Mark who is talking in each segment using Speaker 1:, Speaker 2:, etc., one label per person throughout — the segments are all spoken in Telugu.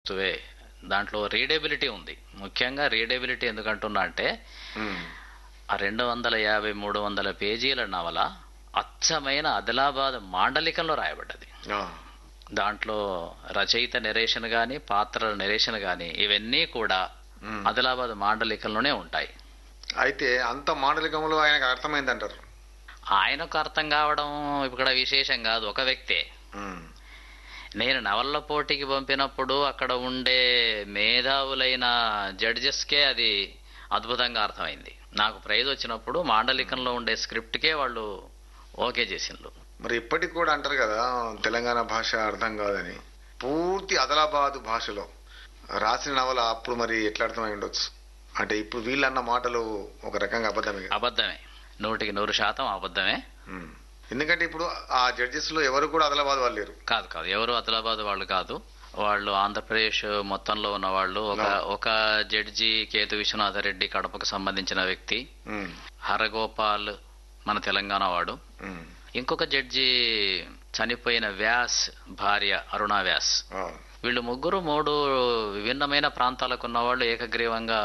Speaker 1: వస్తువే దాంట్లో రీడేబిలిటీ ఉంది ముఖ్యంగా రీడేబిలిటీ ఎందుకంటున్నా అంటే
Speaker 2: ఉమ్.
Speaker 1: ఆ రెండు వందల యాభై మూడు వందల పేజీల నవల అచ్చమైన ఆదిలాబాద్ మాండలికంలో రాయబడ్డది
Speaker 2: ఆ.
Speaker 1: దాంట్లో రచయిత నెరేషన్ గాని పాత్రల నెరేషన్ గాని ఇవన్నీ కూడా
Speaker 2: ఉమ్.
Speaker 1: ఆదిలాబాద్ మాండలికంలోనే ఉంటాయి
Speaker 2: అయితే అంత మాండలికంలో ఆయనకు అర్థమైందంటారు
Speaker 1: ఆయనకు అర్థం కావడం ఇక్కడ విశేషం కాదు ఒక వ్యక్తే
Speaker 2: ఉమ్.
Speaker 1: నేను నవల్ల పోటీకి పంపినప్పుడు అక్కడ ఉండే మేధావులైన జడ్జెస్కే అది అద్భుతంగా అర్థమైంది నాకు ప్రైజ్ వచ్చినప్పుడు మాండలికంలో ఉండే స్క్రిప్ట్కే వాళ్ళు ఓకే చేసిండ్రు
Speaker 2: మరి ఇప్పటికి కూడా అంటారు కదా తెలంగాణ భాష అర్థం కాదని పూర్తి అదలాబాద్ భాషలో రాసిన నవల అప్పుడు మరి ఎట్లా అర్థమై ఉండొచ్చు అంటే ఇప్పుడు వీళ్ళన్న మాటలు ఒక రకంగా అబద్ధమే కదా.
Speaker 1: అబద్ధమే నూటికి నూరు శాతం అబద్ధమే
Speaker 2: ఉమ్. ఎందుకంటే ఇప్పుడు ఆ జడ్జెస్ లో ఎవరు కూడా అదలాబాద్ వాళ్ళు లేరు
Speaker 1: కాదు కాదు ఎవరు ఆదిలాబాద్ వాళ్ళు కాదు వాళ్ళు ఆంధ్రప్రదేశ్ మొత్తంలో ఉన్న వాళ్ళు ఒక ఒక జడ్జి కేతు విశ్వనాథ రెడ్డి కడపకు సంబంధించిన వ్యక్తి
Speaker 2: ఉమ్.
Speaker 1: హరగోపాల్ మన తెలంగాణ వాడు
Speaker 2: ఉమ్.
Speaker 1: ఇంకొక జడ్జి చనిపోయిన వ్యాస్ భార్య అరుణా వ్యాస్
Speaker 2: ఆ.
Speaker 1: వీళ్ళు ముగ్గురు మూడు విభిన్నమైన ప్రాంతాలకు ఉన్న వాళ్ళు ఏకగ్రీవంగా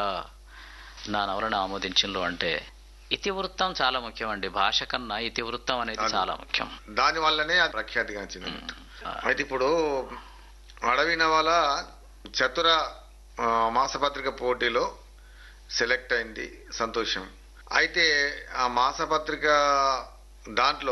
Speaker 1: నా నవలను ఆమోదించిండ్రు అంటే ఇతివృత్తం చాలా ముఖ్యం అండి భాష కన్నా ఇతివృత్తం అనేది చాలా ముఖ్యం
Speaker 2: దాని వల్లనే అది ప్రఖ్యాతిగాంచింది
Speaker 1: ఆ,
Speaker 2: అయితే ఇప్పుడు అడవి నవల చతుర ఆ, మాసపత్రిక పోటీలో సెలెక్ట్ అయింది సంతోషం అయితే ఆ మాసపత్రిక దాంట్లో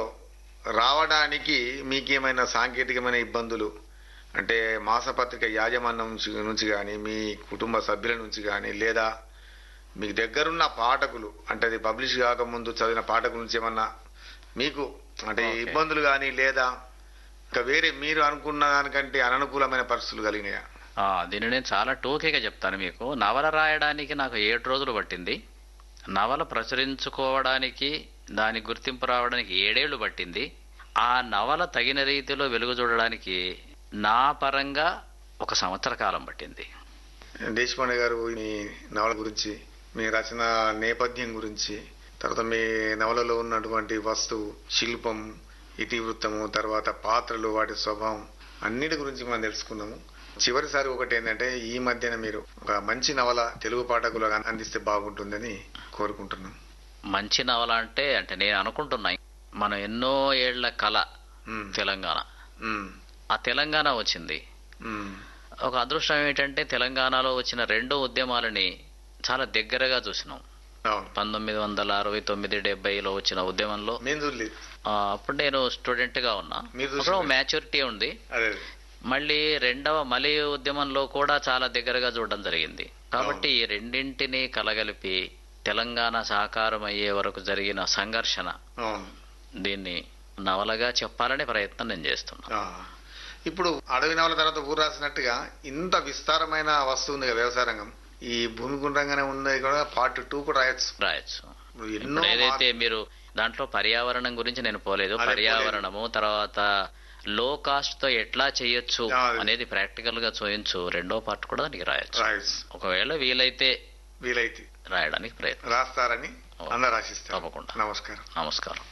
Speaker 2: రావడానికి మీకేమైనా సాంకేతికమైన ఇబ్బందులు అంటే మాసపత్రిక యాజమాన్యం నుంచి నుంచి కానీ మీ కుటుంబ సభ్యుల నుంచి కానీ లేదా మీకు దగ్గరున్న పాఠకులు అంటే అది పబ్లిష్ కాకముందు చదివిన పాఠకుల నుంచి ఏమన్నా మీకు అంటే
Speaker 1: Okay.
Speaker 2: ఇబ్బందులు కానీ లేదా ఇంకా వేరే మీరు అనుకున్న దానికంటే అననుకూలమైన పరిస్థితులు కలిగినాయా
Speaker 1: ఆ, దీన్ని నేను చాలా టోకీగా చెప్తాను మీకు నవల రాయడానికి నాకు ఏడు రోజులు పట్టింది నవల ప్రచురించుకోవడానికి దాని గుర్తింపు రావడానికి ఏడేళ్లు పట్టింది ఆ నవల తగిన రీతిలో వెలుగు చూడడానికి నా పరంగా ఒక సంవత్సర కాలం పట్టింది
Speaker 2: దేశపాండే గారు మీ నవల గురించి మీ రచన నేపథ్యం గురించి తర్వాత మీ నవలలో ఉన్నటువంటి వస్తువు శిల్పం ఇతివృత్తము తర్వాత పాత్రలు వాటి స్వభావం అన్నిటి గురించి మనం తెలుసుకున్నాము చివరిసారి ఒకటి ఏంటంటే ఈ మధ్యన మీరు ఒక మంచి నవల తెలుగు పాఠకులకు అందిస్తే బాగుంటుందని కోరుకుంటున్నాం
Speaker 1: మంచి నవల అంటే అంటే నేను అనుకుంటున్నా మనం ఎన్నో ఏళ్ల కళ
Speaker 2: ఉమ్,
Speaker 1: తెలంగాణ
Speaker 2: ఉమ్,
Speaker 1: ఆ తెలంగాణ వచ్చింది
Speaker 2: ఉమ్,
Speaker 1: ఒక అదృష్టం ఏమిటంటే తెలంగాణలో వచ్చిన రెండో ఉద్యమాలని చాలా దగ్గరగా చూసినాం
Speaker 2: అవును
Speaker 1: పంతొమ్మిది వందల అరవై తొమ్మిది డెబ్బైలో వచ్చిన ఉద్యమంలో
Speaker 2: మేము చూడలేదు
Speaker 1: ఆ, అప్పుడు నేను స్టూడెంట్ గా ఉన్నా
Speaker 2: మీరు చూసిన-
Speaker 1: అప్పుడు మ్యాచ్యూరిటీ ఉంది
Speaker 2: అదే
Speaker 1: మళ్ళీ రెండవ మలి ఉద్యమంలో కూడా చాలా దగ్గరగా చూడడం జరిగింది కాబట్టి ఈ రెండింటిని కలగలిపి తెలంగాణ సాకారం అయ్యే వరకు జరిగిన సంఘర్షణ
Speaker 2: అవును
Speaker 1: దీన్ని నవలగా చెప్పాలనే ప్రయత్నం నేను చేస్తున్నా
Speaker 2: ఆ. ఇప్పుడు అడవి నవల తర్వాత ఊరు రాసినట్టుగా ఇంత విస్తారమైన వస్తువు ఉంది కదా వ్యవసాయ రంగం ఈ భూమి గుండ్రంగానే ఉన్నది కూడా పార్ట్ టూ కూడా రాయొచ్చు
Speaker 1: రాయొచ్చు
Speaker 2: ఇప్పుడు ఎన్నో
Speaker 1: ఇప్పుడు ఏదైతే మీరు దాంట్లో పర్యావరణం గురించి నేను పోలేదు
Speaker 2: అదే
Speaker 1: పర్యావరణము తర్వాత లో కాస్ట్ తో ఎట్లా చేయొచ్చు
Speaker 2: ఆ, అది.
Speaker 1: అనేది ప్రాక్టికల్ గా చూయించు రెండో పార్ట్ కూడా దానికి రాయొచ్చు
Speaker 2: రాయొచ్చు
Speaker 1: ఒకవేళ వీలైతే
Speaker 2: వీలైతే
Speaker 1: రాయడానికి ప్రయత్నం
Speaker 2: రాస్తారని
Speaker 1: ఓ.
Speaker 2: అందరు ఆశిస్తారు
Speaker 1: తప్పకుండా.
Speaker 2: నమస్కారం
Speaker 1: నమస్కారం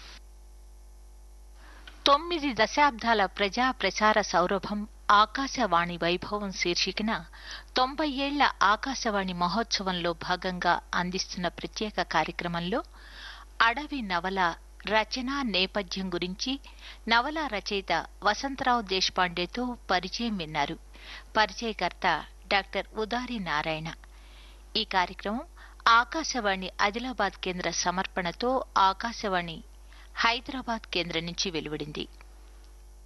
Speaker 3: తొమ్మిది దశాబ్దాల ప్రజా ప్రసార సౌరభం ఆకాశవాణి వైభవం శీర్షికన తొంభై ఏళ్ల ఆకాశవాణి మహోత్సవంలో భాగంగా అందిస్తున్న ప్రత్యేక కార్యక్రమంలో అడవి నవల రచన నేపథ్యం గురించి నవల రచయిత వసంతరావు దేశపాండేతో పరిచయం విన్నారు పరిచయకర్త డాక్టర్ ఉదారి నారాయణ ఈ కార్యక్రమం ఆకాశవాణి ఆదిలాబాద్ కేంద్ర సమర్పణతో ఆకాశవాణి హైదరాబాద్ కేంద్రం నుంచి వెలువడింది